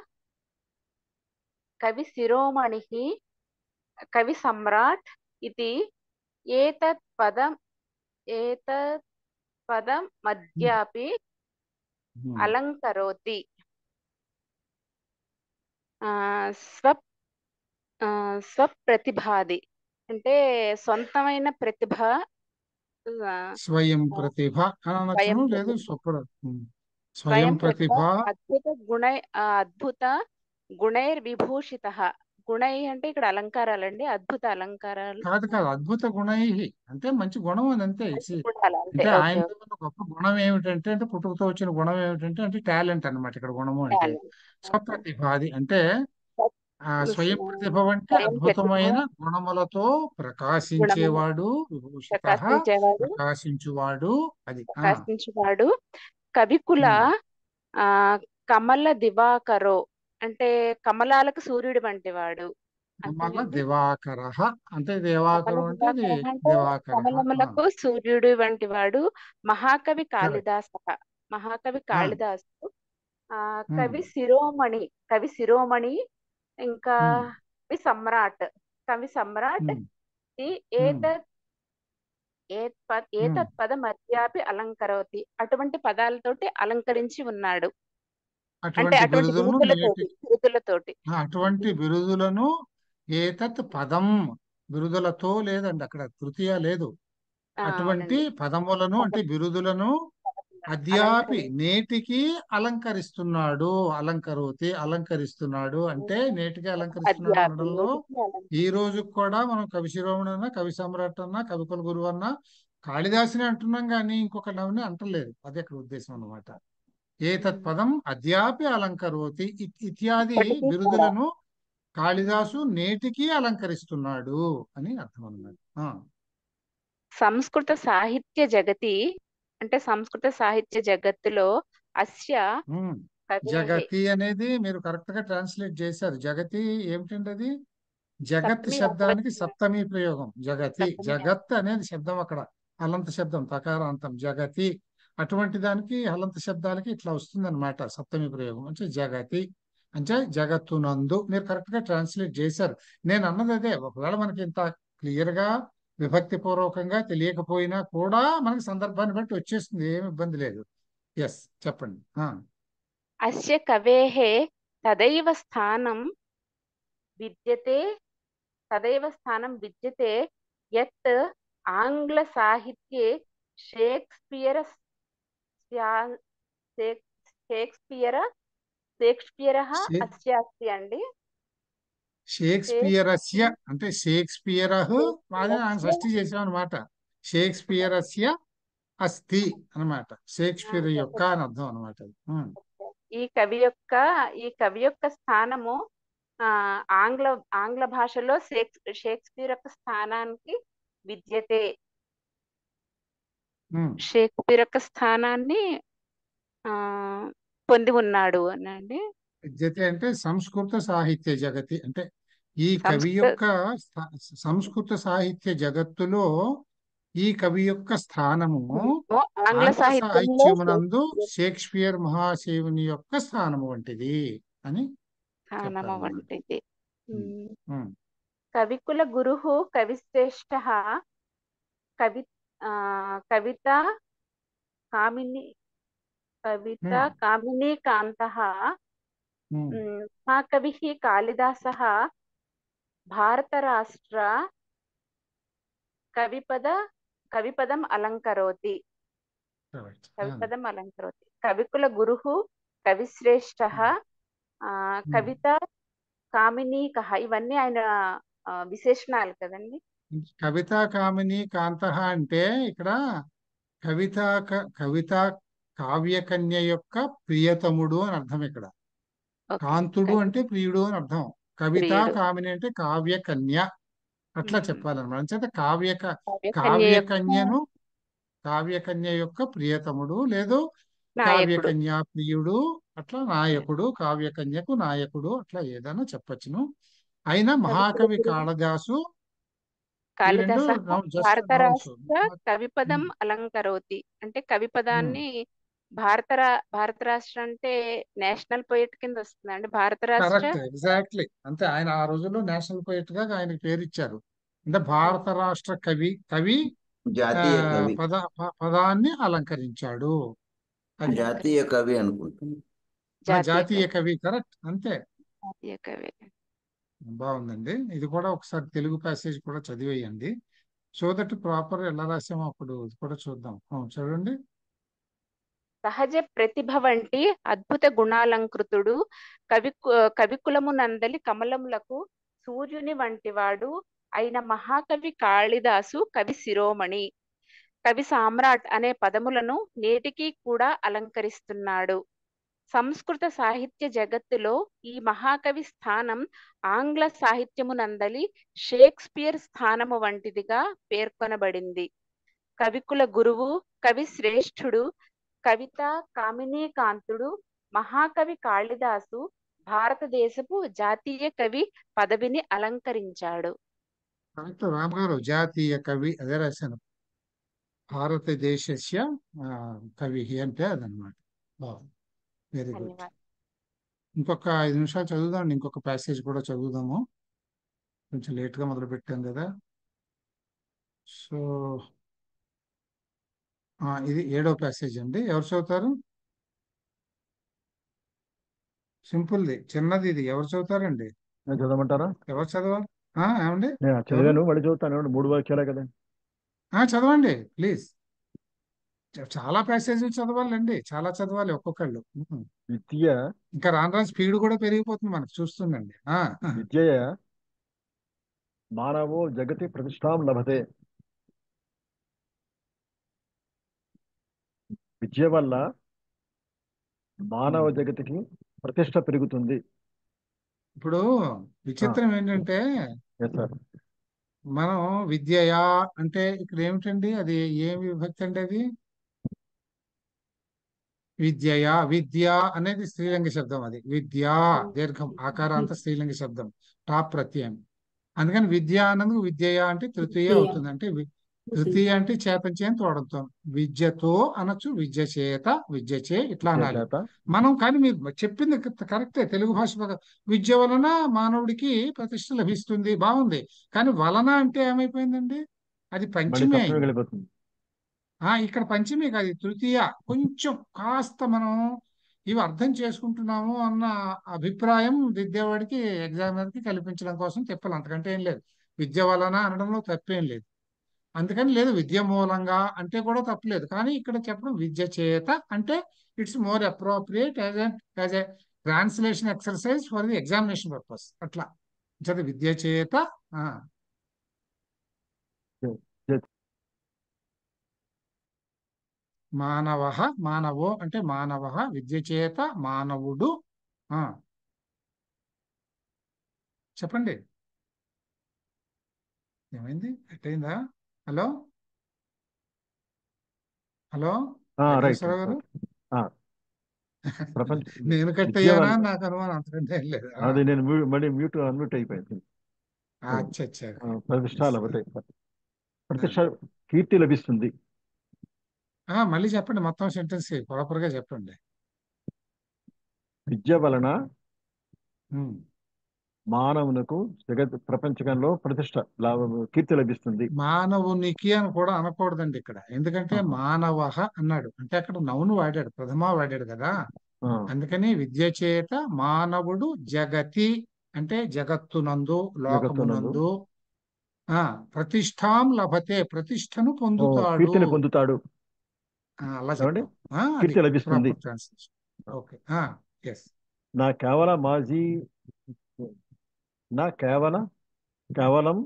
కవి శిరోమణి కవి సమ్రాట్ ఇది ఏతత్ పదం ఏతత్ పదం మధ్యాపి ఉమ్. అలంకరోతి ఆ, స్వ ఆ, స్వప్రతిభాది అంటే సొంతమైన ప్రతిభ ఆ, స్వయం ఆ, ప్రతిభ అని అనొచ్చును స్వయం లేదు ప్రతిభ స్వప్ర ఉమ్. స్వయం స్వయం ప్రతిభ ప్రతిభ అద్భుత గుణ ఆ, అద్భుత గుణైర్ విభూషిత గుణై అంటే ఇక్కడ అలంకారాలండి అద్భుత అలంకారాలు కాదు కాదు అద్భుత గుణై అంటే మంచి గుణం అని అంతే మంచి ఇట్స్ గుణాలు అంతే అంటే ఓకే ఆయనలో ఉన్న గొప్ప గుణం ఏమిటంటే అంటే పుట్టుకతో వచ్చిన గుణం ఏమిటంటే అంటే టాలెంట్ అన్నమాట ఇక్కడ గుణము అంటే టాలెంట్ స్వప్రతిభ అది అంటే ఆ స్వయం ప్రతిభ అంటే స్వయం ప్రతిభ అద్భుతమైన గుణములతో గుణములు ప్రకాశించేవాడు విభూషిత ప్రకాశించేవాడు ప్రకాశించువాడు అది ఆ ప్రకాశించేవాడు కవికుల ఉమ్. ఆ కమల దివాకరో అంటే కమలాలకు సూర్యుడు వంటి వాడు కమల అంతేనండి దివాకర అంటే కమల దివాకరం అంటే అది దివాకర అంటే దివాకర కమలములకు సూర్యుడు వంటి వాడు మహాకవి కరెక్ట్ కాళిదాస మహాకవి కాళిదాసు ఆ కవి శిరోమణి కవి శిరోమణి ఇంకా కవి సమ్రాట్ కవి సమ్రాట్ ఉమ్, ఈ ఉమ్, ఏతత్ ఏతత్ ఉమ్. ఏతత్ పదం అద్యాపి అలంకరోతి అటువంటి పదాలతోటి అలంకరించి ఉన్నాడు అంటే అటువంటి అటువంటి బిరుదులను బిరుదులతోటి నేటి బిరుదులతోటి అటువంటి బిరుదులను ఏతత్ పదం బిరుదులతో లేదండి అక్కడ తృతీయ లేదు ఆ, అటువంటి అవునండి పదములను అంటే బిరుదులను అద్యాపి అలంకరించి నేటికి అలంకరిస్తున్నాడు అలంకరోతి అలంకరిస్తున్నాడు అంటే నేటికి అలంకరిస్తున్నాడు అద్యాపి అనడంలో నేటికి అలం- ఈ రోజు కూడా మనం కవి శిరోమణి అన్నా కవి సమ్రాట్ అన్నా కవికుల గురువు అన్నా కాళిదాసుని అంటున్నాం కానీ ఇంకొక నవ్వుని అంటలేదు అదే ఇక్కడ ఉద్దేశం అన్నమాట ఏతత్ పదం అద్యాపి అలంకరోతి ఇ- ఇత్యాది ఇప్పటికీ కూడా బిరుదులను కాళిదాసు నేటికి అలంకరిస్తున్నాడు అని అర్థం అన్నమాట ఆ, సంస్కృత సాహిత్య జగతి అంటే సంస్కృత సాహిత్య జగత్తులో అస్య ఉమ్. కవేహే జగతి అనేది మీరు కరెక్ట్ గా ట్రాన్స్లేట్ చేశారు జగతి ఏమిటండి అది జగత్ సప్తమి శబ్దానికి ఒకవచనం సప్తమి ప్రయోగం జగతి సప్తమి జగత్ అనేది శబ్దం అక్కడ హలంత శబ్దం తకారాంతం జగతి అటువంటి దానికి హలంత శబ్దాలకి ఇట్లా వస్తుంది అనమాట సప్తమి ప్రయోగం అంటే జగతి అంటే జగత్తునందు మీరు కరెక్ట్ గా ట్రాన్స్లేట్ చేశారు నేను అన్నది అదే ఒకవేళ మనకి ఇంత క్లియర్ గా విభక్తి పూర్వకంగా తెలియకపోయినా కూడా మనకి సందర్భాన్ని బట్టి వచ్చేస్తుంది ఏమి ఇబ్బంది లేదు ఎస్ చెప్పండి ఆ అస్య కవేః తదైవ స్థానం విద్యతే తదైవ స్థానం విద్యతే యత్ ఆంగ్ల సాహిత్యే షేక్స్పియర్ స్యా- షేక్- షేక్స్పియర్ షేక్స్పియర్ షే- అస్య అస్తి అండి షేక్స్పియరస్య అంటే షేక్స్పియర్ అది ఆయన షేక్స్పియరస్య షష్ఠి చేసామన్నమాట షేక్స్పియరస్య అస్తి అన్నమాట షేక్స్పియర్ ఆ, యొక్క అని అర్థం అనమాట అది ఉమ్. ఈ కవి యొక్క ఈ కవి యొక్క స్థానము ఆ ఆంగ్ల ఆంగ్ల భాషలో షేక్స్ షేక్స్పియర్ యొక్క స్థానానికి విద్యతే ఉమ్. షేక్స్పియర్ యొక్క స్థానాన్ని ఆ పొంది ఉన్నాడు అనండి విద్యతే అంటే సంస్కృత సాహిత్య జగతి అంటే ఈ కవి సంస్కృత యొక్క స్థా- సంస్కృత సాహిత్య జగత్తులో ఈ కవి యొక్క స్థానము ఆంగ్ల ఆంగ్ల సాహిత్యంలో సాహిత్యమునందు షేక్స్పియర్ షేక్స్పియర్ మహాశివుని యొక్క స్థానము వంటిది అని స్థానము చెప్పాలన్నమాట వంటిది ఉమ్. ఉమ్. ఉమ్. కవికుల గురుః కవిశ్రేష్ఠ కవి ఆ కవిత కామిని కవిత ఉమ్. కామినీ కాంతః ఉమ్. మహాకవిः కాళిదాసः భారతరాష్ట్ర కవిపద కవిపదం అలంకరోతి Correct. ఆ. కవిపదం అలంకరోతి కవికుల గురుః కవిశ్రేష్ఠः ఆ, ఉమ్. కవిత కామినీకః ఇవన్నీ ఆయన ఆ, విశేషణాలు కదండి కవిత కామిని కాంత అంటే ఇక్కడ కవిత కవిత కావ్యకన్య యొక్క ప్రియతముడు అని అర్థం ఇక్కడ ఓకే కాంతుడు కవి అంటే ప్రియుడు అని అర్థం కవిత ప్రియుడు కామిని అంటే కావ్యకన్య అట్లా ఉమ్. చెప్పాలన్నమాట అంచేత కావ్యక కావ్యకన్య యొక్క కావ్యకన్యను కావ్యకన్య యొక్క ప్రియతముడు లేదు నాయకుడు కావ్యకన్య ప్రియుడు అట్లా నాయకుడు కావ్యకన్యకు నాయకుడు అట్లా ఏదైనా చెప్పచ్చును అయినా కవికుల మహాకవి గురువు కాళిదాసు ఈ రెండు కాళిదాస నౌన్ జస్ట్ భారత నౌన్స్ రాష్ట్ర కవిపదం అలంకరోతి అంటే కవిపదాన్ని భారత రా- భారత రాష్ట్ర అంటే నేషనల్ పోయిట్ కింద వస్తుంది అండి భారత రాష్ట్ర కరెక్ట్ ఎగ్జాక్ట్లీ అంతే ఆయన ఆ రోజుల్లో నేషనల్ పోయిట్ గా ఆయనకి పేరు ఇచ్చారు అంటే భారత రాష్ట్ర కవి కవి ఆ, జాతీయ కవి పద ప- పదాన్ని అలంకరించాడు అది జాతీయ కవి అనుకుంటున్నాను ఆ, జాతీయ జాతీయ కవి కవి కరెక్ట్ అంతే జాతీయ కవి బాగుందండి ఇది కూడా ఒకసారి తెలుగు ప్యాసేజ్ కూడా చదివేయండి సో దట్ ప్రాపర్ ఎలా రాసామో అప్పుడు ఇది కూడా చూద్దాం అవును, చూడండి సహజ ప్రతిభ వంటి అద్భుత గుణాలంకృతుడు కవి కవికులము నందలి కమలములకు సూర్యుని వంటివాడు అయిన మహాకవి కాళిదాసు కవి శిరోమణి కవి సామ్రాట్ అనే పదములను నేటికి కూడా అలంకరిస్తున్నాడు సంస్కృత సాహిత్య జగత్తులో ఈ మహాకవి స్థానం ఆంగ్ల సాహిత్యమునందలి షేక్స్పియర్ స్థానము వంటిదిగా పేర్కొనబడింది కవికుల గురువు కవి శ్రేష్ఠుడు కవిత కామినీకాంతుడు మహాకవి కాళిదాసు భారతదేశపు జాతీయ కవి పదవిని అలంకరించాడు కరెక్ట్ రామ్ గారు జాతీయ కవి అదే రాశాను భారతదేశస్య ఆ, కవి అంటే అదనమాట బాగుంది వెరీ గుడ్ ధన్యవాదాలు ఇంకొక ఐదు నిమిషాలు చదువుదాం ఇంకొక ప్యాసేజ్ కూడా చదువుదాము కొంచెం లేట్గా మొదలు పెట్టాం కదా సో ఆ, ఇది ఏడో ప్యాసేజ్ అండి ఎవరు చదువుతారు సింపుల్ది చిన్నది ఇది ఎవరు చదువుతారండి నేను చదవమంటారా ఎవరు చదవాలి ఆ, ఏమండి నేను చదివాను మళ్ళీ చదువుతాను ఏమండి? మూడు వాక్యాలే కదా ఆ, చదవండి ప్లీజ్ చాలా ప్యాసేజీలు చదవాలండి చాలా చదవాలి ఒక్కొక్కళ్ళు ఉహు. విద్య ఇంకా రాను రాను స్పీడ్ కూడా పెరిగిపోతుంది మనకు చూస్తుండండి ఆ, విద్యయ మానవో జగతి ప్రతిష్టాం లభతే విద్య వల్ల మానవ జగతికి ప్రతిష్ట పెరుగుతుంది ఇప్పుడు విచిత్రం ఏంటంటే ఎస్ సార్ మనం విద్యయా అంటే ఇక్కడ ఏమిటండి అది ఏమి విభక్తి అండి అది విద్యయా విద్య అనేది స్త్రీలింగ శబ్దం అది విద్య దీర్ఘం ఆకారాంత స్త్రీలింగ శబ్దం టాప్ ప్రత్యయం అందుకని విద్య అన్నందుకు విద్యయా అంటే తృతీయ అవుతుంది అంటే వి- తృతీయ అంటే చేతం చేయని తోడంతో విద్యతో అనొచ్చు విద్య చేత విద్య చే ఇట్లా అనాలి చేత మనం కానీ మీరు చెప్పింది క- కరెక్టే తెలుగు భాష ప్రకారం. విద్య వలన మానవుడికి ప్రతిష్ట లభిస్తుంది బాగుంది కానీ వలన అంటే ఏమైపోయిందండి అది మళ్ళీ పంచమే తప్పగా అయింది వెళ్ళిపోతుంది ఆ ఇక్కడ పంచమే కాదు ఇది తృతీయ కొంచెం కాస్త మనం ఇవి అర్థం చేసుకుంటున్నాము అన్న అభిప్రాయం విద్యావాడికి ఎగ్జామినర్కి కల్పించడం కోసం తిప్పాలి అంతకంటే ఏం లేదు విద్య వలన అనడంలో తప్పేం లేదు అందుకని లేదు విద్య మూలంగా అంటే కూడా తప్పలేదు కానీ ఇక్కడ చెప్పడం విద్య చేత అంటే it's more appropriate as as a translation exercise for the examination purpose అట్లా చదివి విద్య చేత ఆ, మానవ మానవో అంటే మానవ విద్య చేత మానవుడు ఆ చెప్పండి ఏమైంది కట్ అయిందా హలో హలో రైట్ వెంకటేశ్వర గారు ప్రపంచ నేను కట్ విద్య అయ్యానా వల్ల- నాకు అనుమానం అంతకంటే ఏం లేదు ఆ, అది నేను మ్యూ- మళ్ళీ మ్యూట్ అన్మ్యూట్ అయిపోయింది అచ్చా అచ్చా ఆ, ప్రతిష్ట లభతే ప్రతిష్ట కీర్తి లభిస్తుంది ఆ, మళ్ళీ చెప్పండి మొత్తం సెంటెన్స్ ప్రాపర్గా చెప్పండి విద్య వలన ఉమ్. మానవునకు జగత్ ప్రపంచకంలో ప్రతిష్ట లాభ కీర్తి లభిస్తుంది మానవునికి అని కూడా అనకూడదండి ఇక్కడ ఎందుకంటే ఆహా. మానవ అన్నాడు అంటే అక్కడ నౌను వాడాడు ప్రథమ వాడాడు కదా ఆ, అందుకని విద్య చేత మానవుడు జగతి అంటే జగత్తునందు లోకమునందు ఆ ప్రతిష్టాం లభతే ప్రతిష్టను ఓ, పొందుతాడు కీర్తిని పొందుతాడు ఆ, అలా ఏమండి? చెప్తాం. ఆ, అది కీర్తి లభిస్తుంది ప్రాపర్ ట్రాన్స్లేషన్ ఓకే ఎస్ నా కేవల మాజీ నా కేవల కేవలం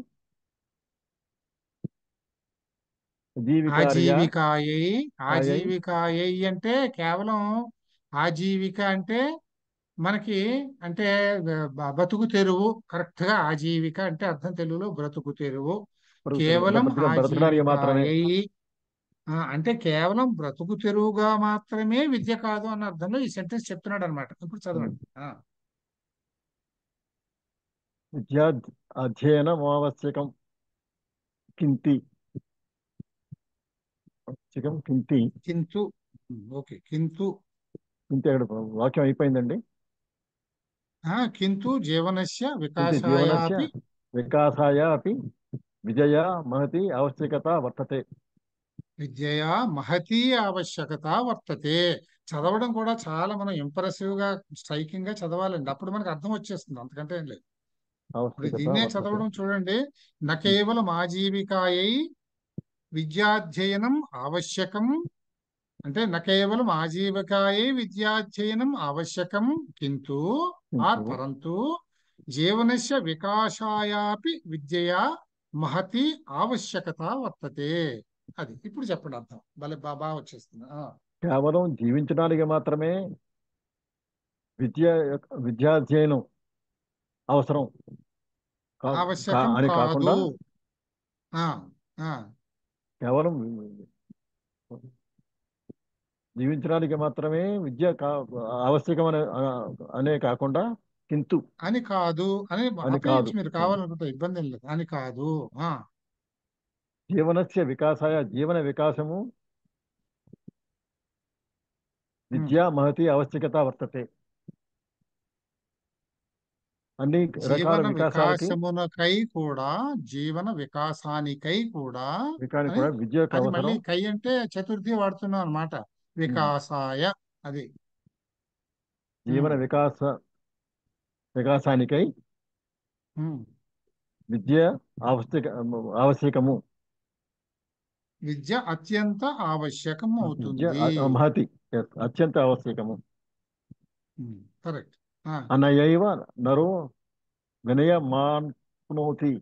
జీవికార్య ఆజీవికాయై ఆయై. ఆజీవికాయై అంటే కేవలం ఆజీవిక అంటే మనకి అంటే బ- బతుకు తెరువు కరెక్ట్ గా ఆజీవిక అంటే అర్థం తెలుగులో బ్రతుకు తెరువు బ్రతుకు- కేవలం బ్రతుకు- బ్రతకడానికి మాత్రమే ఆజీవికాయై ఆ, అంటే కేవలం బ్రతుకు తెరువుగా మాత్రమే విద్య కాదు అన్న అర్థంలో ఈ సెంటెన్స్ చెప్తున్నాడు అనమాట ఇప్పుడు చదవండి ఆ, విద్యా అధ్యయనం ఆవశ్యకం కింతి ఆవశ్యకం కింతి కింతు ఓకే కింతు కింతి అక్కడ వాక్యం అయిపోయిందండి ఆ, కింతు జీవనస్య కింతి జీవనస్య వికాసాయాపి వికాసాయ అపి విజయ మహతి ఆవశ్యకత వర్తతే విద్యయా మహతీ ఆవశ్యకత వర్తతే చదవడం కూడా చాలా మనం ఇంప్రెసివ్ గా స్ట్రైకింగ్ గా చదవాలండి అప్పుడు మనకు అర్థం వచ్చేస్తుంది అంతకంటే ఏం లేదు ఇప్పుడు ఆవశ్యకత దీన్నే వర్తతే చదవడం చూడండి న కేవలం ఆజీవికాయై విద్యాధ్యయనం ఆవశ్యకం అంటే న కేవలం ఆజీవికాయై విద్యాధ్యయనం ఆవశ్యకం కింటు ఆర్ కింటు పరంతు జీవనస్య వికాసాయాపి విద్యయా మహతి ఆవశ్యకత వర్తతే అది ఇప్పుడు చెప్పండి అర్థం భలే బా బాగా వచ్చేస్తుంది ఆ, కేవలం జీవించడానికి మాత్రమే విద్య యొక్క- విద్యాధ్యయనం అవసరం కా- కా- ఆవశ్యకం అని కాదు కాకుండా ఆ, ఆ, కేవలం జీవించడానికి మాత్రమే విద్య కా ఆవశ్యకం అనే అనే కాకుండా కింతు అని కాదు అని అని కాదు ఆపేయచ్చు మీరు కావాలనుకుంటే ఇబ్బంది ఏం లేదు అని కాదు ఆ జీవనస్య వికాసాయ జీవన వికాసము విద్యా మహతి ఆవశ్యకత వర్తతే అన్ని రకాల జీవన వికాసాలకి వికాసమునకై కూడా జీవన వికాసానికై కూడా వికానికి అని కూడా విద్యకు అది మళ్ళీ అవసరం కై అంటే చతుర్థి వాడుతున్నాం అనమాట వికాసాయ అది జీవన ఉమ్, వికాస వికాసానికై ఉమ్. విద్య ఆవశ్యక ఆవశ్యకము విద్య అత్యంత ఆవశ్యకం విద్య అవుతుంది అ- మహతి Yes, అత్యంత ఆవశ్యకము కరెక్ట్ అనయైవ నరో వినయ మాప్నోతి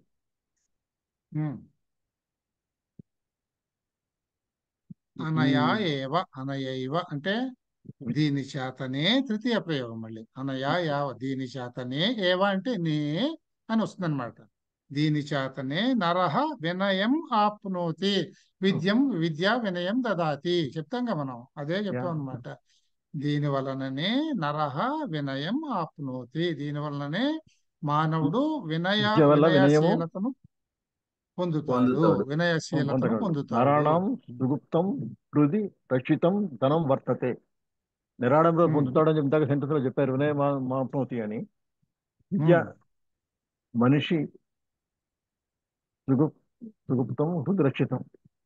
అనయా ఏవ అనయైవ అంటే దీని చేతనే తృతీయ ప్రయోగం మళ్ళీ అనయా యావ దీని చేతనే ఏవ అంటే నే అని వస్తుంది అనమాట దీని చేతనే నరహ వినయం ఆప్నోతి విద్యం విద్యా వినయం దదాతి చెప్తాం కదా మనం అదే చెప్తాం అనమాట దీని వలననే నరహ వినయం ఆప్నోతి దీని వలననే మానవుడు వినయ విద్య వల్ల వినయము వినయశీలతను పొందుతాడు పొందుతాడు. వినయశీలతను పొందగలడు. పొందుతాడు నరాణం సుగుప్తం హృది రక్షితం ధనం వర్తతే నిరాడంలో Hmm. పొందుతాడని ఇందాక సెంటెన్స్ లో చెప్పారు వినయ మా- మాప్నోతి అని విద్య Hmm. మనిషి సుగుప్ సుగుప్తం హృది రక్షితం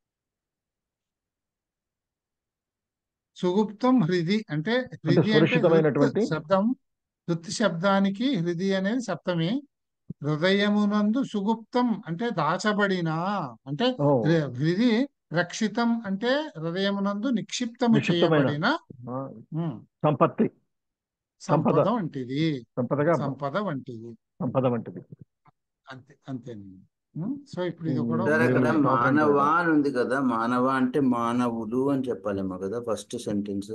సుగుప్తం హృది అంటే హృది అంటే సురక్షితమైనటువంటి హృత్ శబ్దం హృత్ శబ్దానికి హృది అనేది సప్తమి హృదయమునందు సుగుప్తం అంటే దాచబడిన అంటే ఓ హృ- హృది రక్షితం అంటే హృదయమునందు నిక్షిప్తము నిక్షిప్తమైన. చేయబడిన ఆ, ఉమ్, సంపత్తి సంపద. సంపద వంటిది సంపదగా సంపద వంటిది సంపద వంటిది అంతే అంతేనండి ఉమ్, సో ఇప్పుడు ఇది కూడా సార్ అక్కడ దేవుని మానవ స్తోత్రం అని ఉంది కదా మానవ అంటే మానవులు అని చెప్పాలేమో కదా ఫస్ట్ సెంటెన్స్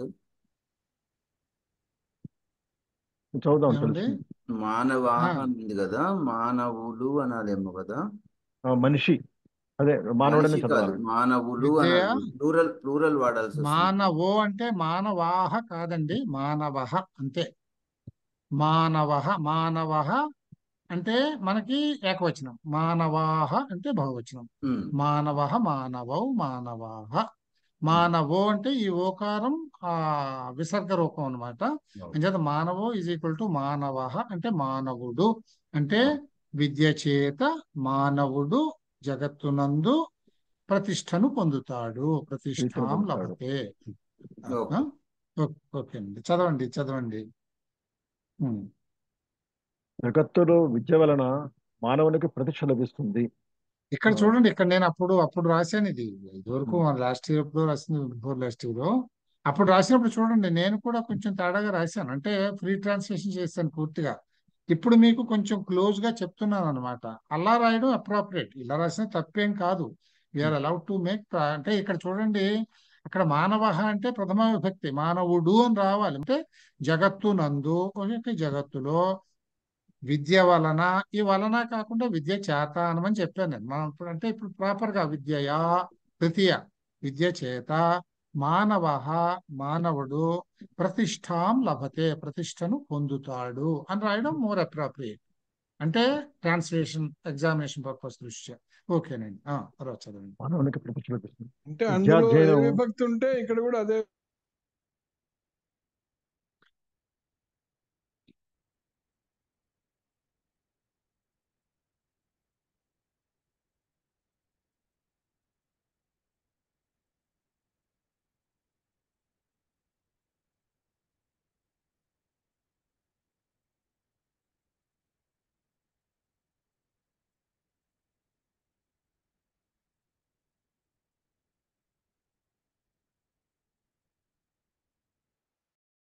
చదువుదాం ఏమండి? తెలుసు మానవ ఆ. అని ఉంది కదా మానవులు అనాలేమో కదా ఆ, మనిషి అదే మానవుడని మనిషి కాదు చదవాలి మానవులు విద్య అనాలి ప్లూరల్ ప్లూరల్ వాడాల్సి వస్తుంది మానవో అంటే మానవాహ కాదండి మానవః అంతే మానవః మానవః అంటే మనకి ఏకవచనం మానవాహ అంటే బహువచనం ఉమ్, మానవః మానవౌ మానవాహ మానవో అంటే ఈ ఓకారం ఆ విసర్గ రూపం అనమాట అంచేత మానవో ఈజ్ ఈక్వల్ టు మానవః అంటే మానవుడు అంటే విద్య చేత మానవుడు జగత్తునందు ప్రతిష్టను పొందుతాడు ప్రతిష్టాం పొందుతాడు. లభతే ఓకే. ఆ? ఓ- ఓకే అండి చదవండి చదవండి ఉమ్. జగత్తులో విద్య వలన మానవునికి ప్రతిష్ట లభిస్తుంది ఇక్కడ ఆ. చూడండి ఇక్కడ నేను అప్పుడు అప్పుడు రాశాను ఇది ఇదివరకు లాస్ట్ ఇయర్ ఎప్పుడో రాసింది బిఫోర్ లాస్ట్ ఇయర్ అప్పుడు రాసినప్పుడు చూడండి నేను కూడా కొంచెం తేడాగా రాశాను అంటే ఫ్రీ ట్రాన్స్లేషన్ చేశాను పూర్తిగా ఇప్పుడు మీకు కొంచెం క్లోజ్ గా చెప్తున్నాను అనమాట అలా రాయడం అప్రాప్రియేట్ ఇలా రాసిన తప్పేం కాదు వీఆర్ అలౌడ్ టు మేక్ అంటే ఇక్కడ చూడండి అక్కడ మానవ అంటే ప్రథమ విభక్తి మానవుడు అని రావాలి అంటే జగత్తు నందు ఓకే జగత్తులో విద్య వలన ఈ వలన కాకుండా విద్య చేత అనమని చెప్పాను నేను మనం ఇప్పుడు అంటే ఇప్పుడు ప్రాపర్ గా విద్యయా తృతీయ విద్య చేత మానవ మానవుడు ప్రతిష్టాం లభతే ప్రతిష్టను పొందుతాడు అని రాయడం మోర్ అప్రాప్రియేట్ అంటే ట్రాన్స్లేషన్ ఎగ్జామినేషన్ పర్పస్ దృష్ట్యా ఓకేనండి ఆ, తర్వాత చదవండి మానవునికి ప్రతిష్ట లభిస్తుంది అంటే విద్యా అందులో ఏ అధ్యయనం- విభక్తి ఉంటే ఇక్కడ కూడా అదే